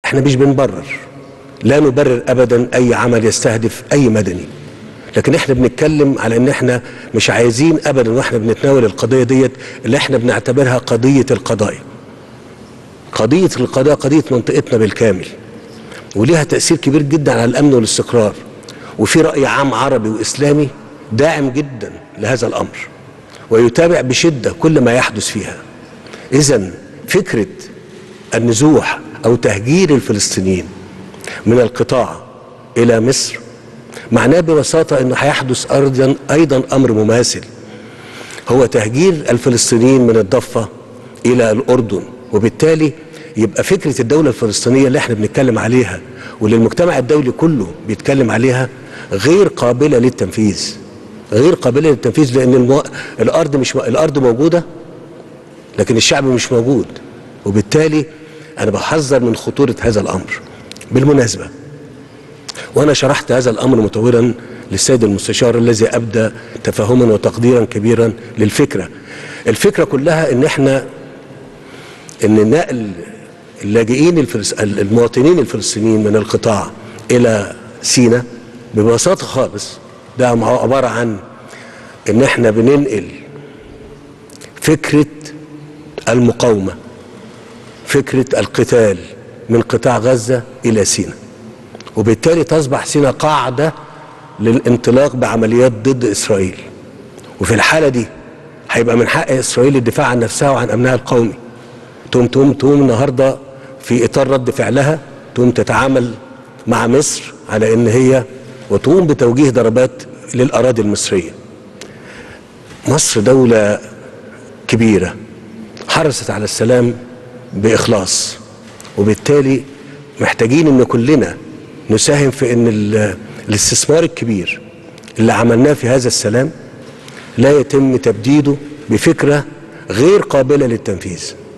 احنا مش بنبرر لا نبرر ابدا اي عمل يستهدف اي مدني لكن احنا بنتكلم على ان احنا مش عايزين ابدا واحنا بنتناول القضيه ديت اللي احنا بنعتبرها قضيه القضايا قضيه القضاء قضيه منطقتنا بالكامل وليها تاثير كبير جدا على الامن والاستقرار وفي راي عام عربي واسلامي داعم جدا لهذا الامر ويتابع بشده كل ما يحدث فيها اذا فكره النزوح او تهجير الفلسطينيين من القطاع الى مصر معناه ببساطه انه هيحدث ايضا ايضا امر مماثل هو تهجير الفلسطينيين من الضفه الى الاردن وبالتالي يبقى فكره الدوله الفلسطينيه اللي احنا بنتكلم عليها واللي المجتمع الدولي كله بيتكلم عليها غير قابله للتنفيذ غير قابله للتنفيذ لان المو... الارض مش م... الارض موجوده لكن الشعب مش موجود وبالتالي انا بحذر من خطوره هذا الامر بالمناسبه وانا شرحت هذا الامر مطورا للسيد المستشار الذي ابدى تفهما وتقديرا كبيرا للفكره الفكره كلها ان احنا ان نقل اللاجئين الفلس... المواطنين الفلسطينيين من القطاع الى سينا ببساطه خالص ده عباره عن ان احنا بننقل فكره المقاومه فكره القتال من قطاع غزه الى سينا وبالتالي تصبح سينا قاعده للانطلاق بعمليات ضد اسرائيل وفي الحاله دي هيبقى من حق اسرائيل الدفاع عن نفسها وعن امنها القومي تقوم تقوم تقوم النهارده في اطار رد فعلها تقوم تتعامل مع مصر على ان هي وتقوم بتوجيه ضربات للاراضي المصريه. مصر دوله كبيره حرصت على السلام باخلاص وبالتالي محتاجين ان كلنا نساهم في ان الاستثمار الكبير اللي عملناه في هذا السلام لا يتم تبديده بفكره غير قابله للتنفيذ